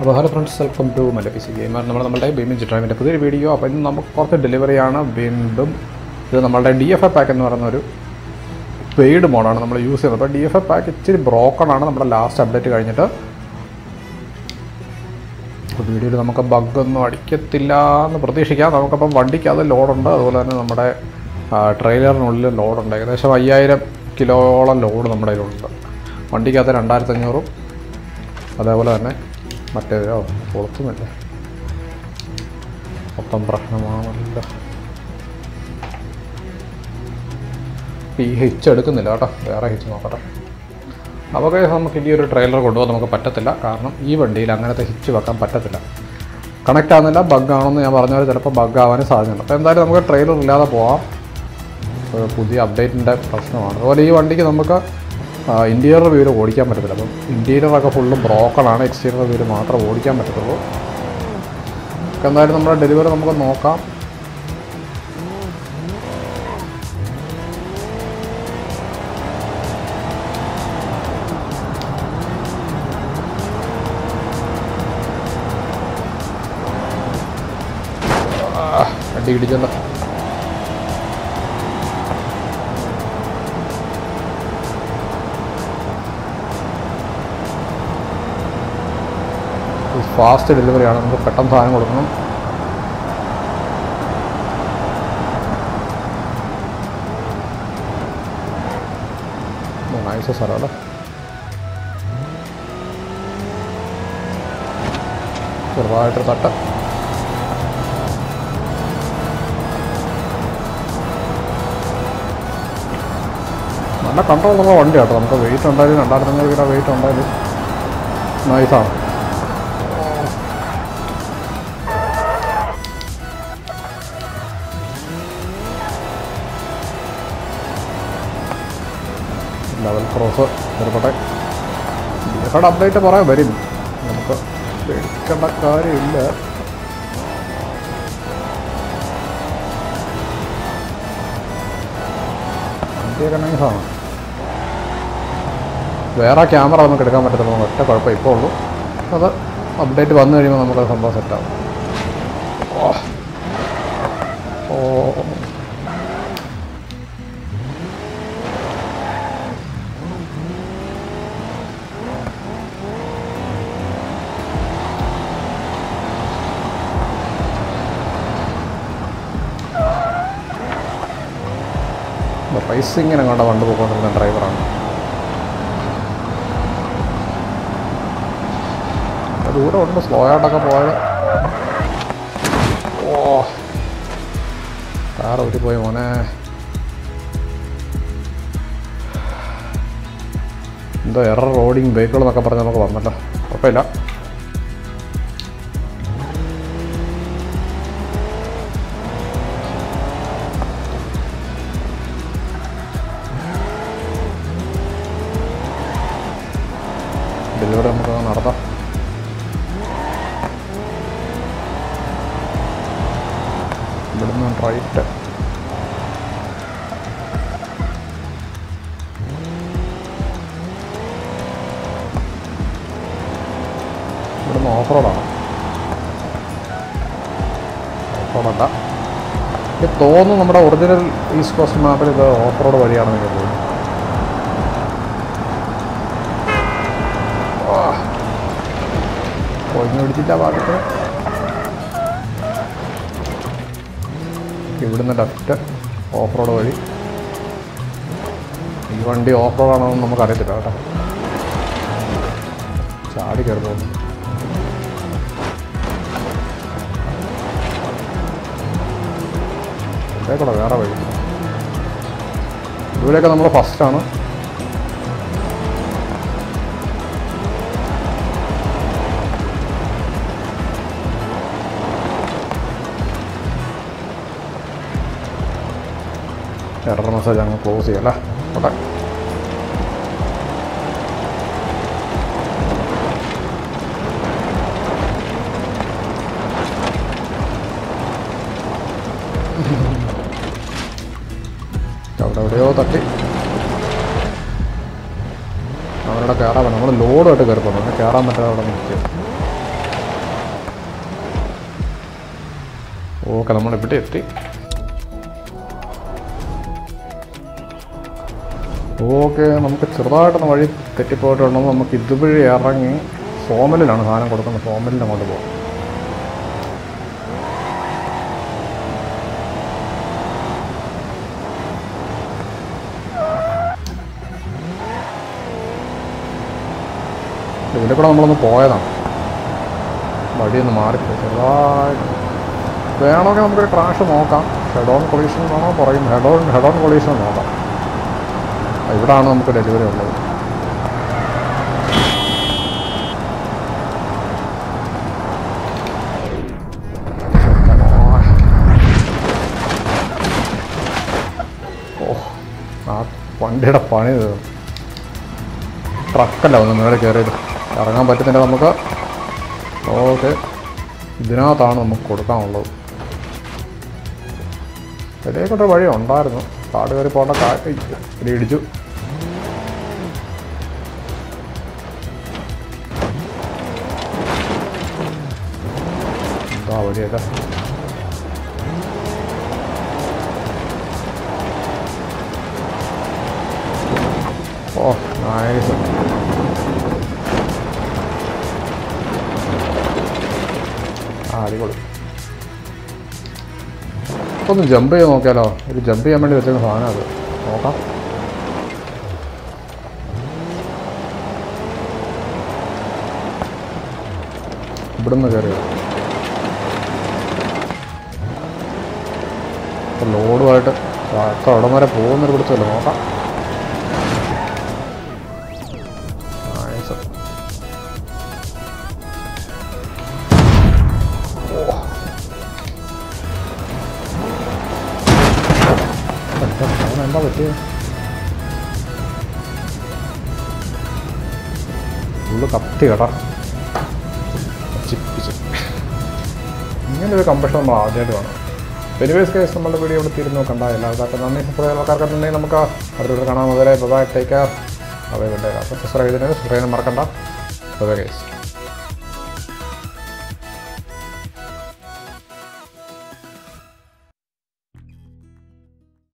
അപ്പോൾ hello friends welcome to മല്ല P C gamer നമ്മൾ നമ്മളുടെ ബീമിൻ ചിട്രാമിൻ്റെ പുതിയൊരു വീഡിയോ അപ്പോൾ ഇന്ന് നമുക്ക് കുറച്ച് ഡെലിവറിയാണ് വീണ്ടും ഇത് നമ്മളുടെ ഡി എഫ് എ പാക്ക് എന്ന് പറയുന്ന ഒരു പെയ്ഡ് മോഡാണ് നമ്മൾ യൂസ് ചെയ്യുന്നത് അപ്പോൾ ഡി എഫ് എ പാക്ക് ഇച്ചിരി ബ്രോക്കൺ ആണ് നമ്മുടെ ലാസ്റ്റ് അപ്ഡേറ്റ് കഴിഞ്ഞിട്ട് അപ്പോൾ വീഡിയോയിൽ നമുക്ക് ബഗ്ഗൊന്നും അടിക്കത്തില്ല എന്ന് പ്രതീക്ഷിക്കാം നമുക്കപ്പം വണ്ടിക്കകത്ത് ലോഡുണ്ട് അതുപോലെ തന്നെ നമ്മുടെ ട്രെയിലറിനുള്ളിൽ ലോഡുണ്ട് ഏകദേശം അയ്യായിരം കിലോയോളം ലോഡ് നമ്മുടെ കയ്യിലുണ്ട് വണ്ടിക്കകത്ത് രണ്ടായിരത്തഞ്ഞൂറും അതേപോലെ തന്നെ മറ്റേതോ പുറത്തുമില്ല മൊത്തം പ്രശ്നമാണല്ലോ ഈ ഹിച്ച് എടുക്കുന്നില്ല കേട്ടോ വേറെ ഹിച്ച് നോക്കട്ടെ അപ്പോൾ guys, നമുക്ക് ഇനി ഒരു ട്രെയിലർ കൊണ്ടുപോകാൻ നമുക്ക് പറ്റത്തില്ല കാരണം ഈ വണ്ടിയിൽ അങ്ങനത്തെ ഹിച്ച് വെക്കാൻ പറ്റത്തില്ല കണക്റ്റ് ആകുന്നില്ല ബഗ് ആണെന്ന് ഞാൻ പറഞ്ഞ പോലെ ചിലപ്പോൾ ബഗ് ആവാനും സാധ്യതയുണ്ട് അപ്പോൾ എന്തായാലും നമുക്ക് ട്രെയിലർ ഇല്ലാതെ പോവാം ഒരു പുതിയ അപ്ഡേറ്റിൻ്റെ പ്രശ്നമാണ് അതുപോലെ ഈ വണ്ടിക്ക് നമുക്ക് ഇൻറ്റീരിയർ വ്യൂര് ഓടിക്കാൻ പറ്റത്തില്ല അപ്പം ഇൻറ്റീരിയറൊക്കെ ഫുള്ള് ബ്രോക്കണാണ് എക്സ്റ്റീരിയർ വ്യൂര് മാത്രമേ ഓടിക്കാൻ പറ്റത്തുള്ളൂ അപ്പോൾ എന്തായാലും നമ്മുടെ ഡെലിവറി നമുക്ക് നോക്കാം ആ, അടി ഇടിച്ചല്ലോ ഫാസ്റ്റ് ഡെലിവറിയാണ് നമുക്ക് പെട്ടെന്ന് സാധനം കൊടുക്കണം നൈസ് സ്ഥലമല്ലേ ചെറുതായിട്ട് തട്ട നല്ല കൺട്രോൾ ഉള്ള വണ്ടി കേട്ടോ നമുക്ക് വെയിറ്റ് ഉണ്ടായാലും രണ്ടായിരത്തി അഞ്ഞൂറ് കിലോ വെയിറ്റ് ഉണ്ടായാലും നൈസാണ് ലെവൽ ക്രോസ് ചെറുപ്പട്ടെ ഇതിനേക്കാട് അപ്ഡേറ്റ് പറയാൻ വരും നമുക്ക് പേടിക്കേണ്ട കാര്യമില്ല വണ്ടിയൊക്കെ നൈസാണ് വേറെ ക്യാമറ നമുക്ക് എടുക്കാൻ പറ്റത്തില്ല നമുക്ക് ഒറ്റ കുഴപ്പം ഇപ്പോൾ ഉള്ളൂ അത് അപ്ഡേറ്റ് വന്നു കഴിയുമ്പോൾ നമുക്ക് സംഭവം സെറ്റാവും ഓ ഓ റേസിങ്ങിന് അങ്ങോട്ട് വണ്ടി പോയിക്കൊണ്ടിരുന്ന ഡ്രൈവറാണ് ദൂരം ഉണ്ട് സ്ലോ ആയിട്ടൊക്കെ പോയത് ഓ കാർ ഊരി പോയി മോനെ എന്തോ എറർ റോഡിങ് ബൈക്കുകൾ എന്നൊക്കെ പറഞ്ഞ് നമുക്ക് വന്നല്ലോ കുഴപ്പമില്ല ഡെലിവറി നമുക്ക് നടത്താം ഇവിടുന്ന് റൈറ്റ് ഇവിടുന്ന് ഓഫ് റോഡാണ് ഓഫ് റോഡല്ല എനിക്ക് തോന്നുന്നു നമ്മുടെ ഒറിജിനൽ ഈസ്റ്റ് കോസ്റ്റ് മാപ്പിൽ ഇത് ഓഫ് റോഡ് വഴിയാണെന്ന് എനിക്ക് തോന്നുന്നു പൊളിഞ്ഞു പിടിച്ചില്ല ഭാഗത്ത് ഇവിടുന്ന് ലെഫ്റ്റ് ഓഫ് റോഡ് വഴി ഈ വണ്ടി ഓഫ് റോഡാണോ എന്ന് നമുക്കറിയത്തില്ല കേട്ടോ ചാടി കയറി പോകുന്നു ഇതേക്കൂടെ വേറെ വഴി ഇവിടെയൊക്കെ നമ്മൾ ഫസ്റ്റാണ് എറർ മെസ്സേജ് അങ്ങ് ക്ലോസ് ചെയ്യല്ലേ ഓട്ടെ അവിടെ എവിടെയോ തട്ടി അവരുടെ കയറാൻ നമ്മൾ ലോഡായിട്ട് കയറി പോകുന്നു കയറാൻ പറ്റാതെ അവിടെ നിൽക്കുക ഓക്കെ നമ്മൾ ഇവിടെ എത്തി ഓക്കെ നമുക്ക് ചെറുതായിട്ടൊന്ന് വഴി തെറ്റിപ്പോയിട്ടുണ്ടെന്ന് നമുക്ക് ഇതുവഴി ഇറങ്ങി സോമലിലാണ് സാധനം കൊടുക്കുന്നത് സോമലിൽ അങ്ങോട്ട് പോകാം ഇതിൽ കൂടെ നമ്മളൊന്ന് പോയതാണ് വഴിയൊന്ന് മാറിപ്പോയി ചെറുതായിട്ട് വേണമെങ്കിൽ നമുക്കൊരു ക്രാഷ് നോക്കാം ഹെഡ് ഓൺ കൊളീഷൻ വേണോ പറയും head on head on collision നോക്കാം ഇവിടാണ് നമുക്ക് ഡെലിവറി ഉള്ളത് ഓ ആ വണ്ടിയുടെ പണി തീർന്നു ട്രക്കല്ല ഒന്ന് മേളിൽ കയറിയത് ഇറങ്ങാൻ പറ്റുന്നില്ല നമുക്ക് ഓക്കെ ഇതിനകത്താണ് നമുക്ക് കൊടുക്കാനുള്ളത് ഇടയിൽക്കൂടെ വഴി ഉണ്ടായിരുന്നു കാട് കയറി പോകേണ്ട കാര്യം ഇടിച്ചു എന്താ വഴിയൊക്കെ ഓ നൈസ് ആ അടിപൊളി ഒന്ന് ജമ്പ് ചെയ്ത് നോക്കിയാലോ ഒരു ജമ്പ് ചെയ്യാൻ വേണ്ടി വെച്ചിരുന്ന സാധനം അത് നോക്കാം ഇവിടുന്ന് കയറി ലോഡുമായിട്ട് എത്ര ഇടം വരെ പോകുന്നൊരു പിടിച്ചല്ലോ നോക്കാം Nice. എന്താ അവൻ എന്താ പറ്റിയത് ഫുള്ള് കത്തി കേട്ടാ ചിപ്പിച്ച് ഇങ്ങനൊരു കമ്പഷൻ നമ്മൾ ആദ്യമായിട്ട് കാണാം എനിവേസ് കേസ് നമ്മുടെ വീഡിയോ ഇവിടെ തിരുന്നു കണ്ട എല്ലാവർക്കും നന്ദി സബ്സ്ക്രൈബ് ആൾക്കാർക്കുണ്ടെങ്കിൽ നമുക്ക് അടുത്ത കാണാൻ മുതലേ ബൈ ടേക്ക് കെയർ അവൈ വിട്ടേക്കാം സബ്സ്ക്രൈബ് ചെയ്തതിന് സബ്സ്ക്രൈബ് മറക്കണ്ട ബൈ കേസ്